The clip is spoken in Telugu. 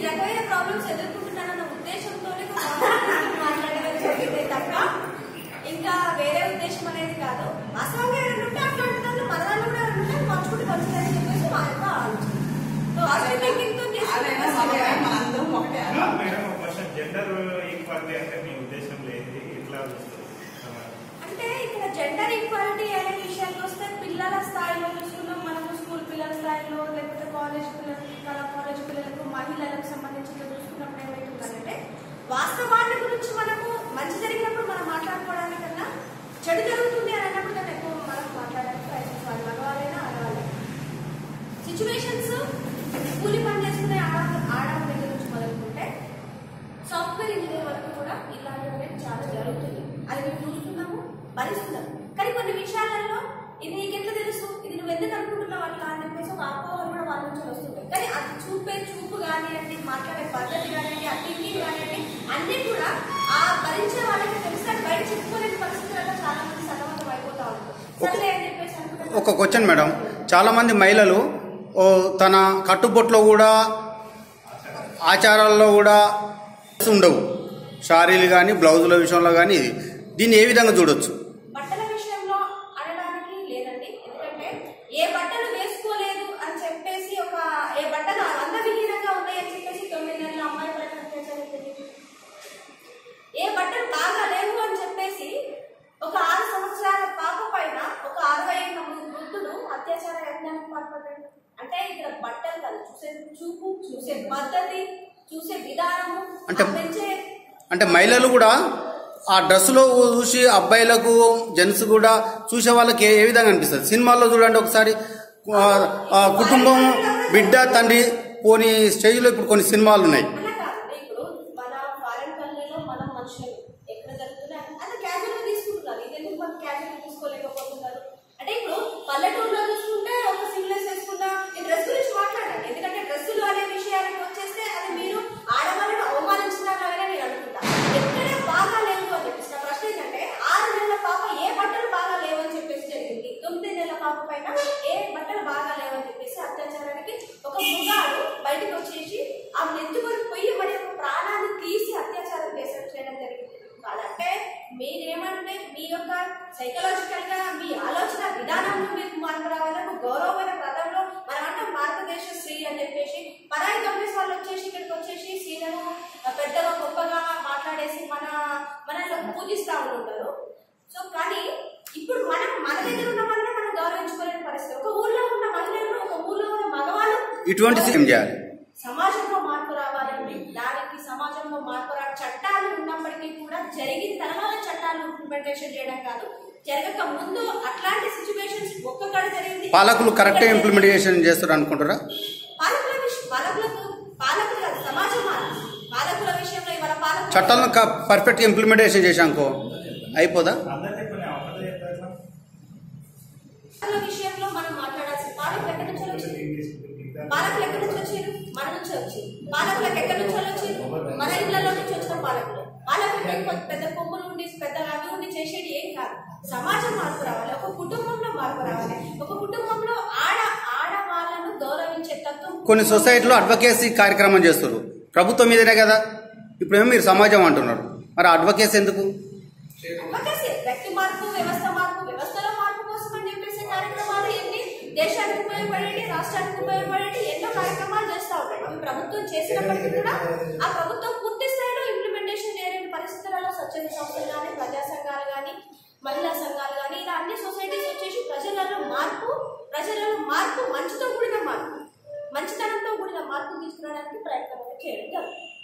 రకమైన ప్రాబ్లమ్స్ ఎదుర్కొంటున్నారన్న ఉద్దేశంతోనే మాట్లాడడం జరిగింది తప్ప ఇంకా వేరే ఉద్దేశం అనేది కాదు వాస్తవంగా ఏదైనా ఉంటే అట్లాంటి దాంట్లో మన దాంట్లో కూడా ఏదైనా ఉంటే పంచుకుంటే మంచిదని చెప్పేసి మా యొక్క ఆలోచన సో పాజిటివ్ థింకింగ్ తో అదైనా తీసుకుంటే మళ్ళీ మనందరం ఒకటే కాదు మేడం ఒక క్వశ్చన్ జెండర్ ఈక్వాలిటీ అంటే మీ ఉద్దేశం లేదు ఎట్లా చూస్తారు సమాజం? అంటే ఇక్కడ జెండర్ ఈక్వాలిటీ అనే విషయానికి వస్తే పిల్లల స్థాయిలో చూసుకున్నాం మనము స్కూల్ పిల్లల స్థాయిలో లేకపోతే కాలేజ్ పిల్లలకి కళా కాలేజ్ పిల్లలకు మహిళలకు సంబంధించి చూసుకున్నప్పుడు ఏమైతుందంటే వాస్తవాన్ని గురించి మనము మంచి జరిగినప్పుడు మనం మాట్లాడుకోవడానికన్నా చెడు జరుగుతుంది అని అన్నప్పుడు దాన్ని ఎక్కువ మనం మాట్లాడడానికి ప్రయత్నించాలి మగవాళ్ళైనా ఆడవాళ్ళైనా సిచ్యువేషన్స్ కూలి పని చేసుకునే ఆడ ఆడవాళ్ళ దగ్గర నుంచి మొదలుకుంటే సాఫ్ట్వేర్ ఇంజనీర్ వరకు కూడా ఇలాంటివి చాలా జరుగుతుంది అది మేము చూస్తున్నాము భరిస్తున్నాము కానీ కొన్ని విషయాలలో ఇది నీకు ఎట్లా తెలుసు ఇది నువ్వు ఎందుకు అనుకుంటున్నావు అట్లా అని చెప్పేసి ఒక అపోహలు కూడా వాళ్ళ నుంచి వస్తుంది కానీ అది చూపే చూపు కానివ్వండి మాట్లాడే పద్ధతి కానివ్వండి ఆ థింకింగ్ కానివ్వండి అన్నీ కూడా ఆ భరించే వాళ్ళకి తెలిసి అది బయట చెప్పుకోలేని పరిస్థితులలో చాలా మంది సతమతం అయిపోతా ఉంటారు సర్లే అని చెప్పేసి అనుకుంటారు ఒక క్వశ్చన్ మేడం చాలామంది మహిళలు ఓ, తన కట్టుబొట్లో కూడా ఆచారాల్లో కూడా ఉండవు శారీలు కానీ బ్లౌజుల విషయంలో కానీ ఇది దీన్ని ఏ విధంగా చూడొచ్చు బట్టల విషయంలో అనడానికి లేదండి ఎందుకంటే ఏ బట్టలు వేసుకోలేదు అని చెప్పేసి ఒక ఏ బట్టలు అందవిహీనంగా ఉన్నాయి అని చెప్పేసి తొమ్మిది నెలల అమ్మాయి ప్రకటన చేశారని తెలియదు ఏ బట్టలు బాగా లేవు అని చెప్పేసి ఒక ఆరు సంవత్సరాల పాప పైన ఒక అరవై ఏళ్ళ వృద్ధుడు అత్యాచార యజ్ఞానికి పాల్పడ్డాడు అంటే ఇక్కడ బట్టలు కాదు చూసే చూపు చూసే పద్ధతి చూసే విధానము అంటే- ఆ పెంచే అంటే మహిళలు కూడా ఆ డ్రెస్సులో చూసి అబ్బాయిలకు జెంట్స్ కూడా చూసే వాళ్ళకి ఏ ఏ విధంగా అనిపిస్తుంది సినిమాల్లో చూడండి ఒకసారి ఆ, ఆ కుటుంబం బిడ్డ తండ్రి పోని స్టేజ్లో ఇప్పుడు కొన్ని సినిమాలు ఉన్నాయి అలా కాదండి ఇప్పుడు మన ఫారెన్ కంట్రీలో మనం మనుషులు ఎక్కడ జరుగుతున్నాయి అది క్యాజువల్ గా తీసుకుంటున్నారు ఇది ఎందుకు మనం క్యాజువల్ తీసుకోలేకపోతున్నారు అంటే ఇప్పుడు పల్లెటూరులో చూసుకుంటే ఒక సింగ్లెస్ వేసుకున్నా ఈ డ్రెస్ గురించి మాట్లాడండి ఎందుకంటే డ్రెస్సులు అనే విషయానికి వచ్చేస్తే అది మీరు ఆడవాళ్ళని అవమానించినట్లుగానే నేను అనుకుంటా ఎక్కడే బాగా లేవు అని చెప్పేసి నా ప్రశ్న ఏంటంటే ఆరు నెలల పాప ఏ బట్టలు బాగా లేవు అని చెప్పేసి జరిగింది తొమ్మిది నెలల పాప పైన ఏ బట్టలు బాగా లేవు అని చెప్పేసి అత్యాచారానికి ఒక మృగాడు బయటకు వచ్చేసి ఆమె ఎత్తుకొని పోయి మరి ఒక ప్రాణాన్ని తీసి అత్యాచారం చేసడం చేయడం జరిగింది కాదంటే మీరేమంటే మీ యొక్క సైకలాజికల్ గా మీ ఆలోచన విధానంలో మీకు మార్పు రావాలని ఒక గౌరవమైన పదంలో మనం అంటాం భారతదేశ స్త్రీ అని చెప్పేసి పరాయి కంపెనీస్ వాళ్ళు వచ్చేసి ఇక్కడికి వచ్చేసి స్త్రీలను పెద్దగా గొప్పగా మాట్లాడేసి మన మనలో పూజిస్తా ఉంటారు సో కానీ ఇప్పుడు మనం మన దగ్గర ఉన్న వాళ్ళని మనం గౌరవించుకోలేని పరిస్థితి ఒక ఊర్లో ఉన్న మహిళలను ఒక ఊర్లో ఉన్న మగవాళ్ళు ఇటువంటి ఏం చేయాలి సమాజంలో మార్పు రావాలండి దానికి సమాజంలో మార్పు రా చట్టాలు ఉన్నప్పటికీ కూడా జరిగిన తర్వాత చట్టాలు ఇంప్లిమెంటేషన్ చేయడం కాదు జరగక ముందు అట్లాంటి సిచ్యువేషన్స్ ఒక్కొక్కడ జరిగింది పాలకులు కరెక్ట్గా ఇంప్లిమెంటేషన్ చేస్తారు అనుకుంటారా పాలకుల విషయం పాలకులకు పాలకులు కాదు సమాజం మారాలి పాలకుల విషయంలో ఇవాళ పాలకులు చట్టాలను పర్ఫెక్ట్గా ఇంప్లిమెంటేషన్ చేశానుకో అయిపోదా అందరు చెప్పిన ఒకటే చెప్తారు పాలకుల విషయంలో మనం మాట్లాడాల్సి పాలకులు ఎక్కడి నుంచి వచ్చింది పాలకులు ఎక్కడి నుంచి వచ్చారు మన నుంచి వచ్చింది పాలకులకు ఎక్కడి నుంచి వచ్చారు మన ఇళ్లలో నుంచి వచ్చిన పాలకులు పాలకులకి కొంత పెద్ద కొమ్ములు ఉండి పెద్ద అవి ఉండి చేసేది ఏం కాదు సమాజం మార్పు రావాలి ఒక కుటుంబంలో మార్పు రావాలి ఒక కుటుంబంలో ఆడ ఆడవాళ్ళను గౌరవించే తత్వం కొన్ని సొసైటీలో అడ్వకేసీ కార్యక్రమం చేస్తారు ప్రభుత్వం మీదనే కదా ఇప్పుడేమో మీరు సమాజం అంటున్నారు మరి అడ్వకేసీ ఎందుకు అడ్వకసీ వ్యక్తి మార్పు వ్యవస్థ మార్పు వ్యవస్థలో మార్పు కోసం అని చెప్పేసి కార్యక్రమాలు ఎన్ని దేశానికి ఉపయోగపడేటి రాష్ట్రానికి ఉపయోగపడేటి ఎన్నో కార్యక్రమాలు చేస్తూ ఉంటాయి అవి ప్రభుత్వం చేసినప్పటికీ కూడా ఆ ప్రభుత్వం పూర్తి స్థాయిలో ఇంప్లిమెంటేషన్ చేయలేని పరిస్థితులలో స్వచ్ఛంద సంస్థలు కానీ ప్రజా సంఘాలు కానీ మహిళా సంఘాలు కానీ ఇలా అన్ని సొసైటీస్ వచ్చేసి ప్రజలలో మార్పు ప్రజలలో మార్పు మంచితో కూడిన మార్పు మంచితనంతో కూడిన మార్పు తీసుకురావడానికి ప్రయత్నం అనేది చేయడం జరుగుతుంది